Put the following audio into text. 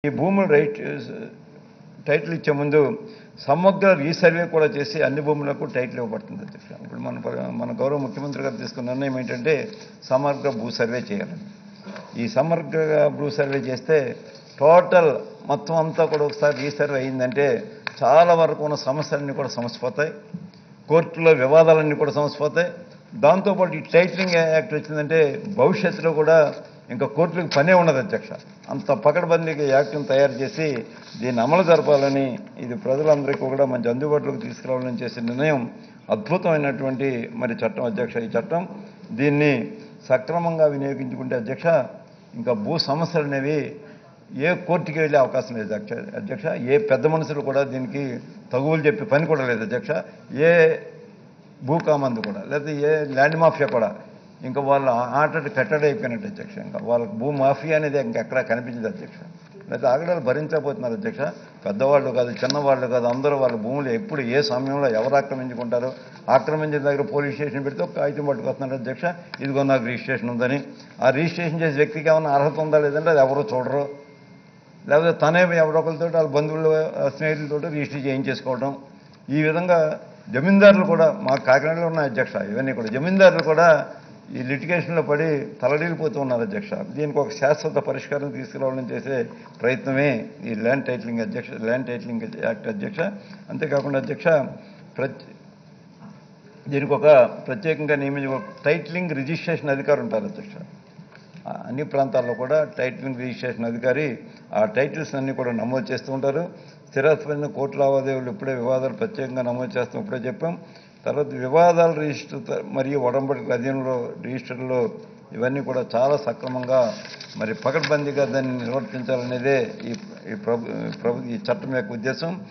ఈ భూములు right title ఇచ్చే ముందు సమగ్ర రీసర్వే కూడా చేసి అన్ని భూములకు టైటిల్ ఇవ్వబడుతుంది అధ్యక్ష ఇప్పుడు మన ప్ర- మన గౌరవ ముఖ్యమంత్రి గారు తీసుకున్న నిర్ణయం ఏంటంటే సమగ్ర భూ సర్వే చేయాలని ఈ సమగ్ర భూ సర్వే చేస్తే టోటల్ మొత్తం అంతా కూడా ఒకసారి రీసర్వే అయిందంటే చాలా వరకు ఉన్న సమస్యలన్నీ కూడా సమసిపోతాయి కోర్టులో వివాదాలన్నీ కూడా సమసిపోతాయి దాంతోపాటు ఈ టైటిలింగ్ యాక్ట్ వచ్చిందంటే భవిష్యత్తులో కూడా ఇంకా కోర్టులకు పనే ఉండదు అధ్యక్ష అంత పకడ్బందీగా యాక్ట్ని తయారు చేసి దీన్ని అమలు జరపాలని ఇది ప్రజలందరికీ కూడా మంచి అందుబాటులోకి తీసుకురావాలని చేసే నిర్ణయం అద్భుతమైనటువంటి మరి చట్టం అధ్యక్ష ఈ చట్టం దీన్ని సక్రమంగా వినియోగించుకుంటే అధ్యక్ష ఇంకా భూ సమస్యలు అనేవి ఏ కోర్టుకి వెళ్ళే అవకాశం లేదు అధ్యక్ష అధ్యక్ష ఏ పెద్ద మనుషులు కూడా దీనికి తగువులు చెప్పే పని కూడా లేదు అధ్యక్ష ఏ భూకామందు కూడా లేదా ఏ ల్యాండ్ మాఫియా కూడా ఇంకా వాళ్ళ ఆట కట్టడి అయిపోయినట్టు అధ్యక్ష ఇంకా వాళ్ళకి భూ మాఫియా అనేది ఇంకెక్కడా కనిపించదు అధ్యక్ష లేదా ఆగడాలు భరించకపోతున్నారు అధ్యక్ష పెద్దవాళ్ళు కాదు చిన్నవాళ్ళు కాదు అందరూ వాళ్ళ భూములు ఎప్పుడు ఏ సమయంలో ఎవరు ఆక్రమించుకుంటారో ఆక్రమించిన దగ్గర పోలీస్ స్టేషన్ పెడితే ఒక కాగితం పట్టుకొస్తున్నారు అధ్యక్ష ఇదిగో నాకు రిజిస్ట్రేషన్ ఉందని ఆ రిజిస్ట్రేషన్ చేసే వ్యక్తికి ఏమైనా అర్హత ఉందా లేదంటే అది ఎవరో చూడరు లేకపోతే తనే ఎవరొకరితో వాళ్ళ బంధువులు ఆ స్నేహితులతో రిజిస్టర్ చేయించేసుకోవడం ఈ విధంగా జమీందారులు కూడా మా కాకినాడలో ఉన్న అధ్యక్ష ఇవన్నీ కూడా జమీందారులు కూడా ఈ లిటిగేషన్లో పడి తలడిల్లిపోతూ ఉన్నారు అధ్యక్ష దీనికి ఒక శాశ్వత పరిష్కారం తీసుకురావాలని చేసే ప్రయత్నమే ఈ ల్యాండ్ టైటిలింగ్ అధ్యక్ష ల్యాండ్ టైటిలింగ్ యాక్ట్ అధ్యక్ష అంతేకాకుండా అధ్యక్ష ప్రతి దీనికి ఒక ప్రత్యేకంగా నియమించిన ఒక టైటిలింగ్ రిజిస్ట్రేషన్ అధికారి ఉంటారు అధ్యక్ష ఆ అన్ని ప్రాంతాల్లో కూడా టైటిలింగ్ రిజిస్ట్రేషన్ అధికారి ఆ టైటిల్స్ అన్ని కూడా నమోదు చేస్తూ ఉంటారు స్థిరాస్పదిన కోర్టు లావాదేవీలు ఇప్పుడే వివాదాలు ప్రత్యేకంగా నమోదు చేస్తాం ఇప్పుడే చెప్పాం తర్వాత వివాదాల రిజిస్టర్ త- మరియు ఒడంబడి అధీనంలో రిజిస్టర్లో ఇవన్నీ కూడా చాలా సక్రమంగా మరి పకడ్బందీగా దాన్ని నిర్వర్తించాలనేదే ఈ ఈ ప్రభు ప్రభు ఈ చట్టం యొక్క ఉద్దేశం